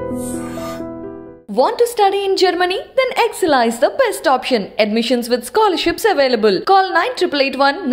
Want to study in Germany? Then Excella is the best option. Admissions with scholarships available. Call 9881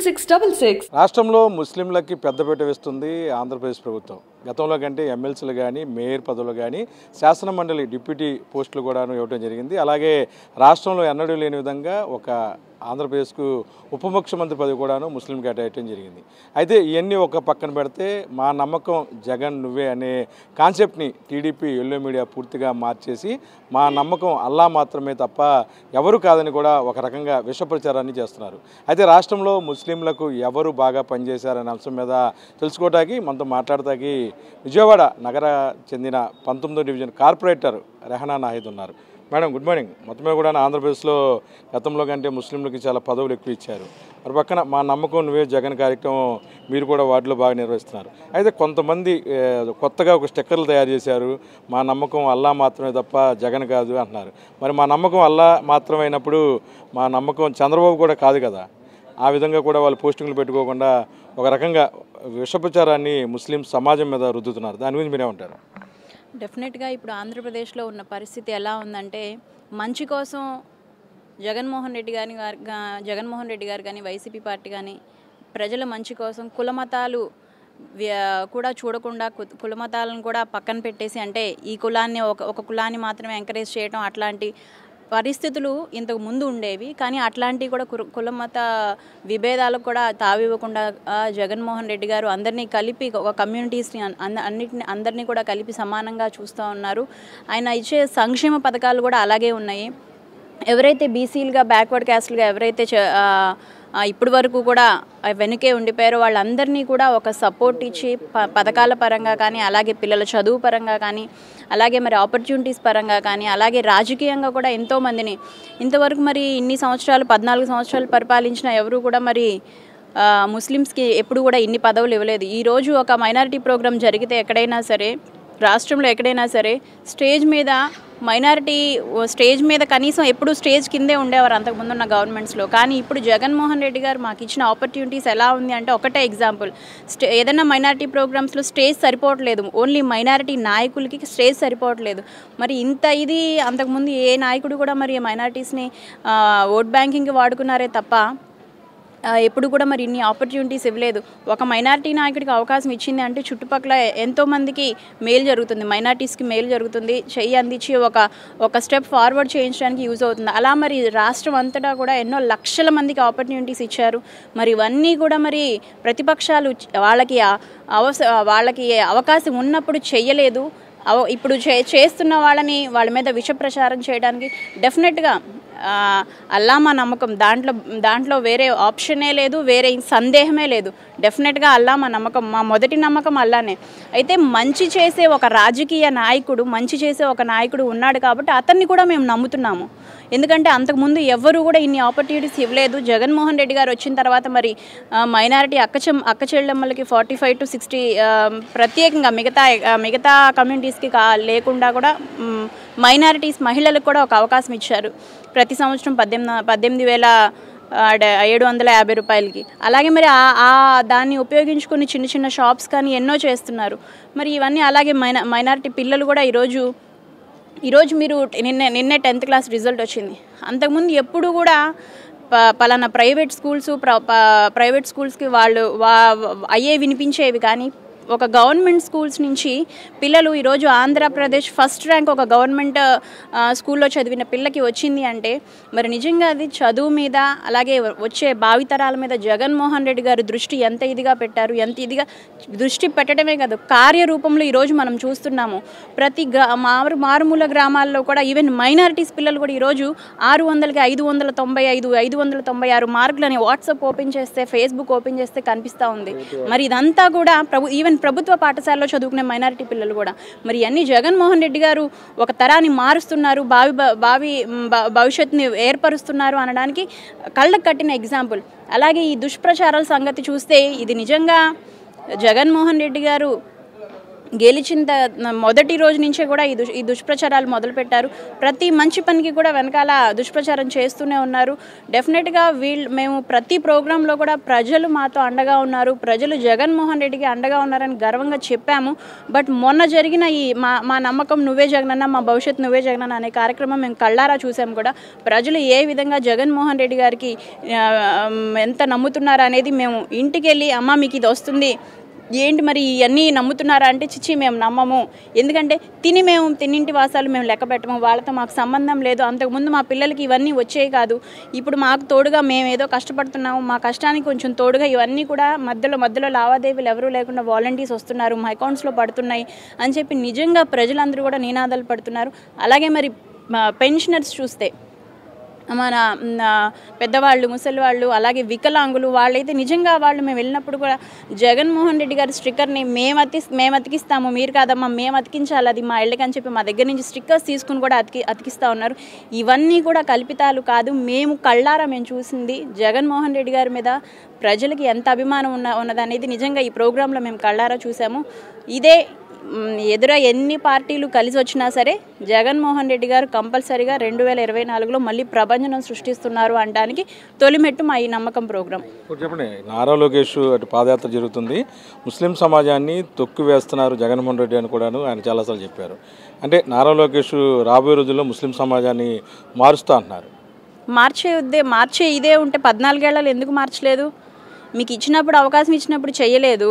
96666. రాష్ట్రంలో ముస్లింలకి పెద్దపీట వేస్తుంది ఆంధ్రప్రదేశ్ ప్రభుత్వం గతంలో కంటే ఎమ్మెల్సీలు కానీ మేయర్ పదవులు కానీ శాసన మండలి డిప్యూటీ పోస్టులు కూడాను ఇవ్వడం జరిగింది అలాగే రాష్ట్రంలో ఎన్నడూ లేని విధంగా ఒక ఆంధ్రప్రదేశ్కు ఉప ముఖ్యమంత్రి పదవి కూడాను ముస్లిం కేటాయించడం జరిగింది అయితే ఇవన్నీ ఒక పక్కన పెడితే మా నమ్మకం జగన్ నువ్వే అనే కాన్సెప్ట్ని టీడీపీ ఎల్లో మీడియా పూర్తిగా మార్చేసి మా నమ్మకం అల్లా మాత్రమే తప్ప ఎవరు కాదని కూడా ఒక రకంగా విష ప్రచారాన్ని చేస్తున్నారు అయితే రాష్ట్రంలో ముస్లింలకు ఎవరు బాగా పనిచేశారనే అంశం మీద తెలుసుకోవడానికి మనతో మాట్లాడటానికి విజయవాడ నగర చెందిన పంతొమ్మిదో డివిజన్ కార్పొరేటర్ రెహనా నాహిద్ ఉన్నారు మేడం గుడ్ మార్నింగ్ మొత్తమే కూడా ఆంధ్రప్రదేశ్లో గతంలో కంటే ముస్లింలకి చాలా పదవులు ఎక్కువ ఇచ్చారు మరి పక్కన మా నమ్మకం నువ్వే జగన్ కార్యక్రమం మీరు కూడా వాటిలో బాగా నిర్వహిస్తున్నారు అయితే కొంతమంది ఏ, కొత్తగా ఒక స్టిక్కర్లు తయారు చేశారు మా నమ్మకం అల్లా మాత్రమే తప్ప జగన్ కాదు అంటున్నారు మరి మా నమ్మకం అల్లా మాత్రమైనప్పుడు మా నమ్మకం చంద్రబాబు కూడా కాదు కదా ఆ విధంగా కూడా వాళ్ళు పోస్టింగ్లు పెట్టుకోకుండా ఒక రకంగా విషప్రచారాన్ని ముస్లిం సమాజం మీద రుద్దుతున్నారు దాని గురించి మీరేమంటారు డెఫినెట్గా ఇప్పుడు ఆంధ్రప్రదేశ్లో ఉన్న పరిస్థితి ఎలా ఉందంటే మంచి కోసం జగన్మోహన్ రెడ్డి గారి గారు గా- జగన్మోహన్ రెడ్డి గారు కానీ వైసీపీ పార్టీ కానీ ప్రజల మంచి కోసం కుల మతాలు వ్య- కూడా చూడకుండా కు- కుల మతాలను కూడా పక్కన పెట్టేసి అంటే ఈ కులాన్ని ఒక ఒక కులాన్ని మాత్రమే ఎంకరేజ్ చేయడం అట్లాంటి పరిస్థితులు ఇంతకు ముందు ఉండేవి కానీ అట్లాంటివి కూడా కుల- కుల మత విభేదాలకు కూడా తావివ్వకుండా ఆ, జగన్మోహన్ రెడ్డి గారు అందరినీ కలిపి ఒక కమ్యూనిటీస్ని అన్- అన్- అన్నిటిని అందరినీ కూడా కలిపి సమానంగా చూస్తూ ఉన్నారు ఆయన ఇచ్చే సంక్షేమ పథకాలు కూడా అలాగే ఉన్నాయి ఎవరైతే బీసీలుగా బ్యాక్వర్డ్ క్యాస్ట్లుగా ఎవరైతే చ- ఆ, ఆ, ఇప్పటి వరకు కూడా ఆ వెనుకే ఉండిపోయారో వాళ్ళందరినీ కూడా ఒక సపోర్ట్ ఇచ్చి ప పథకాల పరంగా కానీ అలాగే పిల్లల చదువు పరంగా కానీ అలాగే మరి ఆపర్చునిటీస్ పరంగా కానీ అలాగే రాజకీయంగా కూడా ఎంతోమందిని ఇంతవరకు మరి ఇన్ని సంవత్సరాలు పద్నాలుగు సంవత్సరాలు పరిపాలించిన ఎవరు కూడా మరి ఆ, ముస్లిమ్స్కి ఎప్పుడు కూడా ఇన్ని పదవులు ఇవ్వలేదు ఈరోజు ఒక మైనారిటీ ప్రోగ్రాం జరిగితే ఎక్కడైనా సరే రాష్ట్రంలో ఎక్కడైనా సరే స్టేజ్ మీద మైనారిటీ స్టేజ్ మీద కనీసం ఎప్పుడు స్టేజ్ కిందే ఉండేవారు అంతకుముందు ఉన్న గవర్నమెంట్స్లో కానీ ఇప్పుడు జగన్మోహన్ రెడ్డి గారు మాకు ఇచ్చిన ఆపర్చునిటీస్ ఎలా ఉంది అంటే ఒకటే ఎగ్జాంపుల్ స్టే ఏదైనా మైనారిటీ ప్రోగ్రామ్స్లో స్టేజ్ సరిపోవట్లేదు ఓన్లీ మైనారిటీ నాయకులకి స్టేజ్ సరిపోవట్లేదు మరి ఇంత ఇది అంతకుముందు ఏ నాయకుడు కూడా మరి మైనారిటీస్ని ఓట్ బ్యాంకింగ్కి వాడుకున్నారే తప్ప ఆ, ఎప్పుడు కూడా మరి ఇన్ని ఆపర్చునిటీస్ ఇవ్వలేదు ఒక మైనారిటీ నాయకుడికి అవకాశం ఇచ్చింది అంటే చుట్టుపక్కల ఎంతో మందికి మేలు జరుగుతుంది మైనారిటీస్కి మేలు జరుగుతుంది చెయ్యి అందించి ఒక ఒక స్టెప్ ఫార్వర్డ్ చేయించడానికి యూజ్ అవుతుంది అలా మరి రాష్ట్రం అంతటా కూడా ఎన్నో లక్షల మందికి ఆపర్చునిటీస్ ఇచ్చారు మరి ఇవన్నీ కూడా మరి ప్రతిపక్షాలు వాళ్ళకి ఆ అవస వాళ్ళకి అవకాశం ఉన్నప్పుడు చెయ్యలేదు అవ ఇప్పుడు చే చేస్తున్న వాళ్ళని వాళ్ళ మీద విష ప్రచారం చేయడానికి డెఫినెట్గా ఆ, అల్లా మా నమ్మకం దాంట్లో దాంట్లో వేరే ఆప్షనే లేదు వేరే సందేహమే లేదు డెఫినెట్గా అల్లా మా నమ్మకం మా మొదటి నమ్మకం అల్లానే అయితే మంచి చేసే ఒక రాజకీయ నాయకుడు మంచి చేసే ఒక నాయకుడు ఉన్నాడు కాబట్టి అతన్ని కూడా మేము నమ్ముతున్నాము ఎందుకంటే అంతకుముందు ఎవ్వరూ కూడా ఇన్ని ఆపర్చునిటీస్ ఇవ్వలేదు జగన్మోహన్ రెడ్డి గారు వచ్చిన తర్వాత మరి మైనారిటీ అక్కచెం అక్క చెల్లెమ్మలకి ఫార్టీ ఫైవ్ టు సిక్స్టీ ప్రత్యేకంగా మిగతా ఆ, మిగతా కమ్యూనిటీస్కి కా లేకుండా కూడా మైనారిటీస్ మహిళలకు కూడా ఒక అవకాశం ఇచ్చారు ప్రతి సంవత్సరం పద్దెనిమిది పద్దెనిమిది వేల ఆ, డ- ఏడు వందల యాభై రూపాయలకి అలాగే మరి ఆ- ఆ దాన్ని ఉపయోగించుకుని చిన్న చిన్న షాప్స్ కానీ ఎన్నో చేస్తున్నారు మరి ఇవన్నీ అలాగే మైనా మైనారిటీ పిల్లలు కూడా ఈరోజు ఈరోజు మీరు నిన్న నిన్నే టెన్త్ క్లాస్ రిజల్ట్ వచ్చింది అంతకుముందు ఎప్పుడు కూడా ప పలానా ప్రైవేట్ స్కూల్స్ ప్ర ప- ప్రైవేట్ స్కూల్స్కి వాళ్ళు వా అయ్యే వినిపించేవి కానీ ఒక గవర్నమెంట్ స్కూల్స్ నుంచి పిల్లలు ఈరోజు ఆంధ్రప్రదేశ్ ఫస్ట్ ర్యాంక్ ఒక గవర్నమెంట్ ఆ, స్కూల్లో చదివిన పిల్లకి వచ్చింది అంటే మరి నిజంగా అది చదువు మీద అలాగే వచ్చే భావితరాల మీద జగన్మోహన్ రెడ్డి గారు దృష్టి ఎంత ఇదిగా పెట్టారు ఎంత ఇదిగా దృష్టి పెట్టడమే కాదు కార్యరూపంలో ఈరోజు మనం చూస్తున్నాము ప్రతి గ్రా మారు మారుమూల గ్రామాల్లో కూడా ఈవెన్ మైనారిటీస్ పిల్లలు కూడా ఈరోజు ఆరు వందలకి ఐదు వందల తొంభై ఐదు ఐదు వందల తొంభై ఆరు మార్కులని వాట్సాప్ ఓపెన్ చేస్తే ఫేస్బుక్ ఓపెన్ చేస్తే కనిపిస్తూ ఉంది మరి ఇదంతా కూడా ప్రభు ఈవెన్ ప్రభుత్వ పాఠశాలలో చదువుకునే మైనారిటీ పిల్లలు కూడా మరి అన్ని జగన్మోహన్ రెడ్డి గారు ఒక తరాన్ని మారుస్తున్నారు భావి భ- భావి మ్, భ- భవిష్యత్తుని ఏర్పరుస్తున్నారు అనడానికి కళ్ళకు కట్టిన ఎగ్జాంపుల్ అలాగే ఈ దుష్ప్రచారాల సంగతి చూస్తే ఇది నిజంగా జగన్మోహన్ రెడ్డి గారు గెలిచిన త- మొదటి రోజు నుంచే కూడా ఈ దుష్ ఈ దుష్ప్రచారాలు మొదలుపెట్టారు ప్రతి మంచి పనికి కూడా వెనకాల దుష్ప్రచారం చేస్తూనే ఉన్నారు డెఫినెట్గా వీళ్ళు మేము ప్రతి ప్రోగ్రాంలో కూడా ప్రజలు మాతో అండగా ఉన్నారు ప్రజలు జగన్మోహన్ రెడ్డికి అండగా ఉన్నారని గర్వంగా చెప్పాము బట్ మొన్న జరిగిన ఈ మా మా నమ్మకం నువ్వే జగనన్న మా భవిష్యత్ నువ్వే జగనన్న అనే కార్యక్రమం మేము కళ్ళారా చూసాం కూడా ప్రజలు ఏ విధంగా జగన్మోహన్ రెడ్డి గారికి ఆ, ఎంత నమ్ముతున్నారు అనేది మేము ఇంటికి వెళ్ళి అమ్మ మీకు ఇది వస్తుంది ఏంటి మరి ఇవన్నీ నమ్ముతున్నారా అంటే చిచ్చి మేము నమ్మము ఎందుకంటే తిని మేము తిన్నింటి వాసాలు మేము లెక్క పెట్టము వాళ్ళతో మాకు సంబంధం లేదు అంతకుముందు మా పిల్లలకి ఇవన్నీ వచ్చేవి కాదు ఇప్పుడు మాకు తోడుగా మేము ఏదో కష్టపడుతున్నాము మా కష్టానికి కొంచెం తోడుగా ఇవన్నీ కూడా మధ్యలో మధ్యలో లావాదేవీలు ఎవరూ లేకుండా వాలంటీర్స్ వస్తున్నారు మా అకౌంట్స్లో పడుతున్నాయి అని చెప్పి నిజంగా ప్రజలందరూ కూడా నినాదాలు పడుతున్నారు అలాగే మరి పెన్షనర్స్ చూస్తే మన మ్, ఆ, పెద్దవాళ్ళు ముసలి వాళ్ళు అలాగే వికలాంగులు వాళ్ళైతే నిజంగా వాళ్ళు మేము వెళ్ళినప్పుడు కూడా జగన్మోహన్ రెడ్డి గారి స్టిక్కర్ని మేము అతి మేము అతికిస్తాము మీరు కాదమ్మా మేము అతికించాలి అది మా ఇళ్ళకి అని చెప్పి మా దగ్గర నుంచి స్టిక్కర్స్ తీసుకుని కూడా అతికి అతికిస్తూ ఉన్నారు ఇవన్నీ కూడా కల్పితాలు కాదు మేము కళ్ళారా మేము చూసింది జగన్మోహన్ రెడ్డి గారి మీద ప్రజలకి ఎంత అభిమానం ఉన్న ఉన్నదనేది నిజంగా ఈ ప్రోగ్రాంలో మేము కళ్ళారా చూసాము ఇదే మ్, ఎదుర ఎన్ని పార్టీలు కలిసి వచ్చినా సరే జగన్మోహన్ రెడ్డి గారు కంపల్సరీగా రెండు వేల ఇరవై నాలుగులో మళ్ళీ ప్రభంజనం సృష్టిస్తున్నారు అనడానికి తొలిమెట్టు మా ఈ నమ్మకం ప్రోగ్రాం ఇప్పుడు చెప్పండి నారా లోకేష్ అటు పాదయాత్ర జరుగుతుంది ముస్లిం సమాజాన్ని తొక్కి వేస్తున్నారు జగన్మోహన్ రెడ్డి అని కూడాను ఆయన చాలాసార్లు చెప్పారు అంటే నారా లోకేష్ రాబోయే రోజుల్లో ముస్లిం సమాజాన్ని మారుస్తా అంటున్నారు మార్చే ఉద్దే మార్చే ఇదే ఉంటే పద్నాలుగేళ్లలో ఎందుకు మార్చలేదు మీకు ఇచ్చినప్పుడు అవకాశం ఇచ్చినప్పుడు చేయలేదు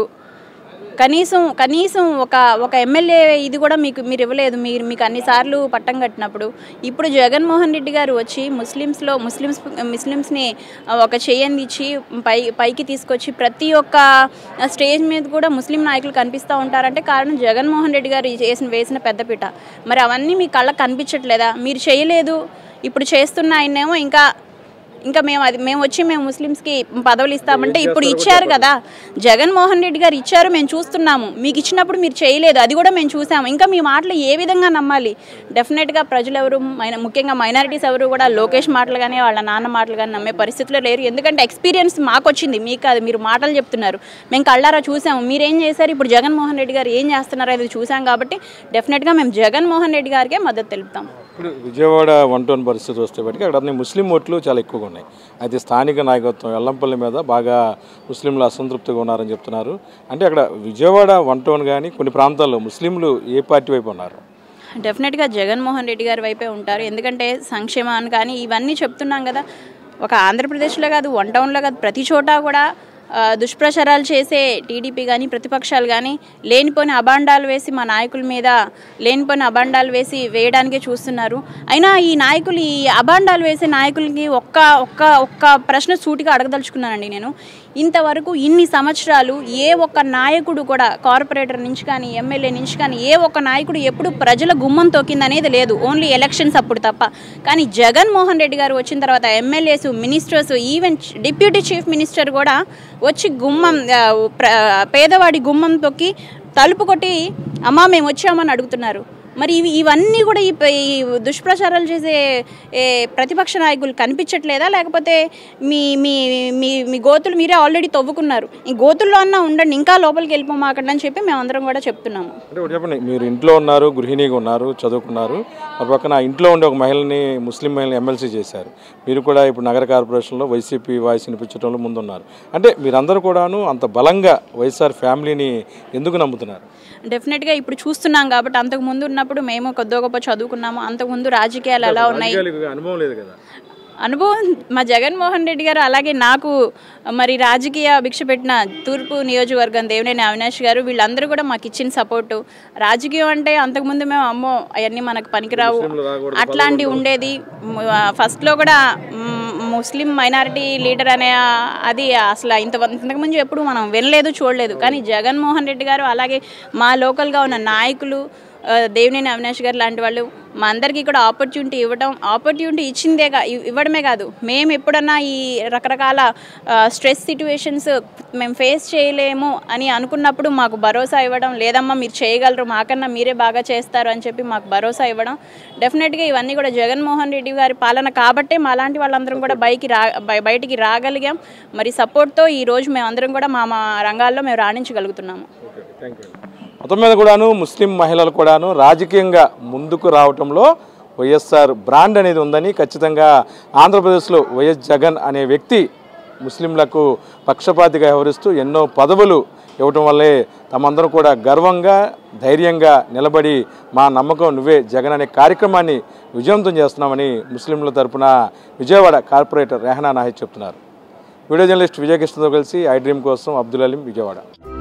కనీసం కనీసం ఒక ఒక ఎమ్మెల్యే ఇది కూడా మీకు మీరు ఇవ్వలేదు మీరు మీకు అన్నిసార్లు పట్టం కట్టినప్పుడు ఇప్పుడు జగన్మోహన్ రెడ్డి గారు వచ్చి ముస్లిమ్స్లో ముస్లిమ్స్ ముస్లిమ్స్ని ఒక చేయందిచ్చి పై పైకి తీసుకొచ్చి ప్రతి ఒక్క స్టేజ్ మీద కూడా ముస్లిం నాయకులు కనిపిస్తూ ఉంటారంటే కారణం జగన్మోహన్ రెడ్డి గారు చేసిన వేసిన పెద్దపీట మరి అవన్నీ మీ కళ్ళకు కనిపించట్లేదా మీరు చేయలేదు ఇప్పుడు చేస్తున్న ఆయనేమో ఇంకా ఇంకా మేము అది మేము వచ్చి మేము ముస్లిమ్స్కి పదవులు ఇస్తామంటే ఇప్పుడు ఇచ్చారు కదా జగన్మోహన్ రెడ్డి గారు ఇచ్చారు మేము చూస్తున్నాము మీకు ఇచ్చినప్పుడు మీరు చేయలేదు అది కూడా మేము చూసాము ఇంకా మీ మాటలు ఏ విధంగా నమ్మాలి డెఫినెట్గా ప్రజలు ఎవరు మైన ముఖ్యంగా మైనారిటీస్ ఎవరు కూడా లోకేష్ మాటలు కానీ వాళ్ళ నాన్న మాటలు కానీ నమ్మే పరిస్థితిలో లేరు ఎందుకంటే ఎక్స్పీరియన్స్ మాకు వచ్చింది మీకు కాదు మీరు మాటలు చెప్తున్నారు మేము కళ్ళారా చూసాము మీరేం చేశారు ఇప్పుడు జగన్మోహన్ రెడ్డి గారు ఏం చేస్తున్నారో అది చూసాం కాబట్టి డెఫినెట్గా మేము జగన్మోహన్ రెడ్డి గారికే మద్దతు తెలుపుతాం ఇప్పుడు విజయవాడ వన్ టౌన్ పరిస్థితి వస్తే బట్టి అక్కడ అన్ని ముస్లిం ఓట్లు చాలా ఎక్కువగా ఉన్నాయి అయితే స్థానిక నాయకత్వం ఎల్లంపల్లి మీద బాగా ముస్లింలు అసంతృప్తిగా ఉన్నారని చెప్తున్నారు అంటే అక్కడ విజయవాడ వన్ టౌన్ కానీ కొన్ని ప్రాంతాల్లో ముస్లింలు ఏ పార్టీ వైపు ఉన్నారు డెఫినెట్గా జగన్మోహన్ రెడ్డి గారి వైపే ఉంటారు ఎందుకంటే సంక్షేమాన్ని కానీ ఇవన్నీ చెప్తున్నాం కదా ఒక ఆంధ్రప్రదేశ్లో కాదు వన్ టౌన్లో కాదు ప్రతి చోట కూడా ఆ, దుష్ప్రచారాలు చేసే టీడీపీ కానీ ప్రతిపక్షాలు కానీ లేనిపోని అబాండాలు వేసి మా నాయకుల మీద లేనిపోని అబాండాలు వేసి వేయడానికే చూస్తున్నారు అయినా ఈ నాయకులు ఈ అబాండాలు వేసే నాయకులకి ఒక్క ఒక్క ఒక్క ప్రశ్న సూటిగా అడగదలుచుకున్నానండి నేను ఇంతవరకు ఇన్ని సంవత్సరాలు ఏ ఒక్క నాయకుడు కూడా కార్పొరేటర్ నుంచి కానీ ఎమ్మెల్యే నుంచి కానీ ఏ ఒక్క నాయకుడు ఎప్పుడు ప్రజల గుమ్మం తొక్కింది అనేది లేదు ఓన్లీ ఎలక్షన్స్ అప్పుడు తప్ప కానీ జగన్మోహన్ రెడ్డి గారు వచ్చిన తర్వాత MLAs ministers even deputy chief minister కూడా వచ్చి గుమ్మం ఆ, ప్ర- పేదవాడి గుమ్మం తొక్కి తలుపు కొట్టి అమ్మా మేము వచ్చామని అడుగుతున్నారు మరి ఇవి ఇవన్నీ కూడా ఈ ప- ఈ దుష్ప్రచారాలు చేసే ఏ, ప్రతిపక్ష నాయకులు కనిపించట్లేదా లేకపోతే మీ మీ మీ మీ గోతులు మీరే ఆల్రెడీ తవ్వుకున్నారు ఈ గోతుల్లో అన్నా ఉండండి ఇంకా లోపలికి వెళ్ళిపోమాకండి అని చెప్పి మేమందరం కూడా చెప్తున్నాము అంటే ఒకటి చెప్పండి మీరు ఇంట్లో ఉన్నారు గృహిణిగా ఉన్నారు చదువుకున్నారు మరి పక్కన ఇంట్లో ఉండే ఒక మహిళని ముస్లిం మహిళని ఎమ్మెల్సీ చేశారు మీరు కూడా ఇప్పుడు నగర కార్పొరేషన్లో వైసీపీ వాయిస్ వినిపించడంలో ముందున్నారు అంటే మీరందరూ కూడాను అంత బలంగా వైఎస్ఆర్ ఫ్యామిలీని ఎందుకు నమ్ముతున్నారు డెఫినెట్గా ఇప్పుడు చూస్తున్నాం కాబట్టి అంతకు ముందు ఉన్నప్పుడు మేము కొద్దో గొప్ప చదువుకున్నాము అంతకుముందు రాజకీయాలు ఎలా ఉన్నాయి రాజకీయాలకు అనుభవం లేదు కదా అనుభవం మా జగన్మోహన్ రెడ్డి గారు అలాగే నాకు మరి రాజకీయ భిక్ష పెట్టిన తూర్పు నియోజకవర్గం దేవినేని అవినాష్ గారు వీళ్ళందరూ కూడా మాకు ఇచ్చిన సపోర్టు రాజకీయం అంటే అంతకుముందు మేము అమ్మో అవన్నీ మనకు పనికిరావు అట్లాంటివి ఉండేది మ- ఫస్ట్లో కూడా మ్, ముస్లిం మైనారిటీ లీడర్ అనే ఆ- అది అసలు ఇంత ఇంతకుముందు ఎప్పుడు మనం వినలేదు చూడలేదు కానీ జగన్మోహన్ రెడ్డి గారు అలాగే మా లోకల్గా ఉన్న నాయకులు ఆ, దేవినేని అవినాష్ గారు లాంటి వాళ్ళు మా అందరికీ కూడా ఆపర్చునిటీ ఇవ్వడం ఆపర్చునిటీ ఇచ్చిందే కా- ఇవ్- ఇవ్వడమే కాదు మేము ఎప్పుడన్నా ఈ రకరకాల స్ట్రెస్ సిట్యువేషన్స్ మేము ఫేస్ చేయలేము అని అనుకున్నప్పుడు మాకు భరోసా ఇవ్వడం లేదమ్మా మీరు చేయగలరు మాకన్నా మీరే బాగా చేస్తారు అని చెప్పి మాకు భరోసా ఇవ్వడం డెఫినెట్గా ఇవన్నీ కూడా జగన్మోహన్ రెడ్డి గారి పాలన కాబట్టే మా లాంటి వాళ్ళందరం కూడా బయటికి రా బయ- బయటికి రాగలిగాం మరి సపోర్ట్తో ఈ రోజు మేము అందరం కూడా మా మా రంగాల్లో మేము రాణించగలుగుతున్నాము ఓకే థ్యాంక్ యూ మొత్తం మొత్తం మీద కూడాను ముస్లిం మహిళలు కూడాను రాజకీయంగా ముందుకు రావటంలో వైఎస్ఆర్ బ్రాండ్ అనేది ఉందని ఖచ్చితంగా ఆంధ్రప్రదేశ్లో వైఎస్ జగన్ అనే వ్యక్తి ముస్లింలకు పక్షపాతిగా వ్యవహరిస్తూ ఎన్నో పదవులు ఇవ్వటం వల్లే తమందరం కూడా గర్వంగా ధైర్యంగా నిలబడి మా నమ్మకం నువ్వే జగన్ అనే కార్యక్రమాన్ని విజయవంతం చేస్తున్నామని ముస్లింల తరపున విజయవాడ కార్పొరేటర్ రెహనా నాహిద్ చెప్తున్నారు వీడియో జర్నలిస్ట్ విజయకృష్ణతో కలిసి ఐ డ్రీమ్ కోసం అబ్దుల్ అలీం విజయవాడ